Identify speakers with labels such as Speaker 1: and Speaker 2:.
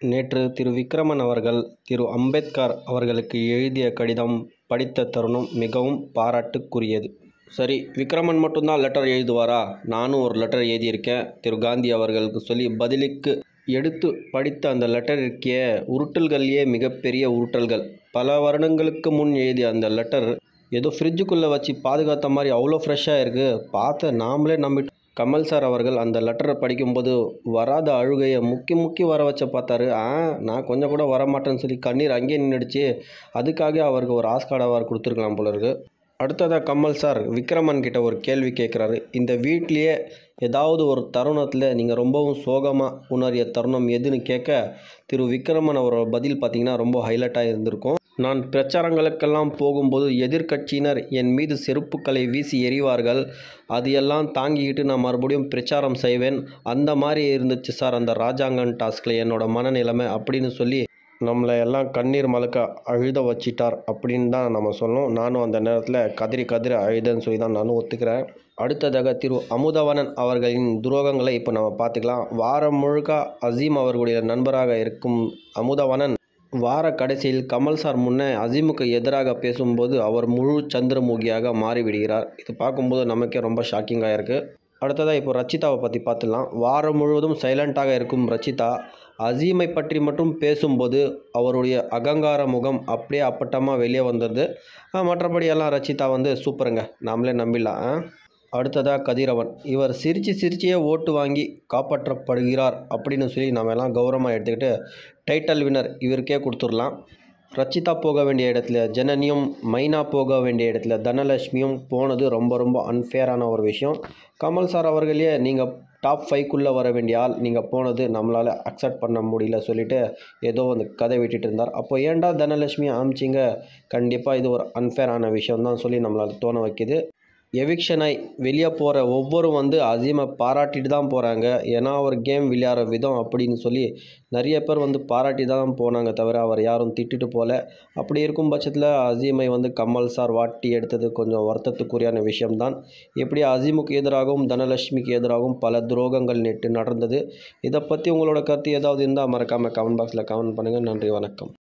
Speaker 1: நேற்று திரு விக்ரமன் அவர்கள் திரு அம்பேத்கர் அவர்களுக்கு எழுதிய கடிதம் படித்த தருணம் மிகவும் பாராட்டுக்குரியது சரி விக்ரமன் மட்டும்தான் லெட்டர் எழுதுவாரா நானும் ஒரு லெட்டர் எழுதியிருக்கேன் திரு காந்தி அவர்களுக்கு சொல்லி பதிலுக்கு எடுத்து படித்த அந்த லெட்டர் இருக்கிய உருட்டல்கள்லேயே மிகப்பெரிய உருட்டல்கள் பல வருடங்களுக்கு முன் எழுதிய அந்த லெட்டர் ஏதோ ஃப்ரிட்ஜுக்குள்ளே வச்சு பாதுகாத்த மாதிரி அவ்வளோ ஃப்ரெஷ்ஷாக இருக்குது பார்த்து நாமளே நம்பிட்டு கமல் சார் அவர்கள் அந்த லெட்டரை படிக்கும்போது வராத அழுகையை முக்கி முக்கி வர வச்ச பார்த்தாரு ஆ நான் கொஞ்சம் கூட வரமாட்டேன்னு சொல்லி கண்ணீர் அங்கேயே நின்றுடுச்சு அதுக்காக அவருக்கு ஒரு ஆஸ்கார்ட் அவார்டு கொடுத்துருக்கலாம் போல இருக்கு அடுத்ததாக கமல் சார் விக்ரமன் கிட்ட ஒரு கேள்வி கேட்குறாரு இந்த வீட்லேயே ஏதாவது ஒரு தருணத்தில் நீங்கள் ரொம்பவும் சோகமாக உணரிய தருணம் எதுன்னு கேட்க திரு விக்ரமன் அவரோட பதில் பார்த்தீங்கன்னா ரொம்ப ஹைலைட்டாக இருந்திருக்கும் நான் பிரச்சாரங்களுக்கெல்லாம் போகும்போது எதிர்க்கட்சியினர் என் மீது செருப்புக்களை வீசி எறிவார்கள் அது எல்லாம் தாங்கிக்கிட்டு நான் மறுபடியும் பிரச்சாரம் செய்வேன் அந்த மாதிரி இருந்துச்சு சார் அந்த ராஜாங்கன் டாஸ்கில் என்னோட மனநிலைமை அப்படின்னு சொல்லி நம்மளை எல்லாம் கண்ணீர் மலக்க அழுத வச்சிட்டார் அப்படின்னு தான் நம்ம சொல்லணும் நானும் அந்த நேரத்தில் கதறி கதறி அழுதேன்னு சொல்லி தான் நானும் ஒத்துக்கிறேன் அடுத்ததாக திரு அமுதவனன் அவர்களின் துரோகங்களை இப்போ நம்ம பார்த்துக்கலாம் வாரம் முழுக்க அசீம் அவர்களுடைய நண்பராக இருக்கும் அமுதவனன் வார கடைசியில் கமல் சார் முன்னே அசீமுக்கு எதிராக பேசும்போது அவர் முழு சந்திரமுகியாக மாறிவிடுகிறார் இது பார்க்கும்போது நமக்கே ரொம்ப ஷாக்கிங்காக இருக்குது அடுத்ததாக இப்போ ரச்சிதாவை பற்றி பார்த்துடலாம் வாரம் முழுவதும் சைலண்ட்டாக இருக்கும் ரச்சிதா அசீமை பற்றி மட்டும் பேசும்போது அவருடைய அகங்கார முகம் அப்படியே அப்பட்டமாக வெளியே வந்துடுது மற்றபடி எல்லாம் ரச்சிதா வந்து சூப்பருங்க நாமளே நம்பிடலாம் அடுத்ததாக கதிரவன் இவர் சிரித்து சிரிச்சியே ஓட்டு வாங்கி காப்பாற்றப்படுகிறார் அப்படின்னு சொல்லி நம்ம எல்லாம் கௌரவமாக எடுத்துக்கிட்டு டைட்டில் வினர் இவருக்கே கொடுத்துடலாம் ரச்சிதா போக வேண்டிய இடத்துல ஜனனியும் மைனா போக வேண்டிய இடத்துல தனலட்சுமியும் போனது ரொம்ப ரொம்ப அன்ஃபேரான ஒரு விஷயம் கமல் சார் அவர்களே நீங்கள் டாப் ஃபைவ்க்குள்ளே வர வேண்டிய ஆள் நீங்கள் போனது நம்மளால் அக்செப்ட் பண்ண முடியல சொல்லிவிட்டு ஏதோ வந்து கதை விட்டுட்டு இருந்தார் அப்போ ஏன்டா தனலட்சுமி ஆமிச்சிங்க கண்டிப்பாக இது ஒரு அன்ஃபேரான விஷயம் தான் சொல்லி நம்மளால் தோண வைக்கிது எவிக்ஷனாய் வெளியே போகிற ஒவ்வொரும் வந்து அசீமை பாராட்டிட்டு தான் போகிறாங்க ஏன்னா அவர் கேம் விளையாடுற விதம் அப்படின்னு சொல்லி நிறைய பேர் வந்து பாராட்டி தான் போனாங்க தவிர அவர் யாரும் திட்டுட்டு போகல அப்படி இருக்கும் பட்சத்தில் அசீமை வந்து கமல் சார் வாட்டி எடுத்தது கொஞ்சம் வருத்தத்துக்குரியான விஷயம்தான் எப்படி அசீமுக்கு எதிராகவும் தனலட்சுமிக்கு எதிராகவும் பல துரோகங்கள் நேற்று நடந்தது இதை பற்றி உங்களோட கருத்து ஏதாவது இருந்தால் மறக்காமல் கமெண்ட் பாக்ஸில் கமெண்ட் பண்ணுங்கள் நன்றி வணக்கம்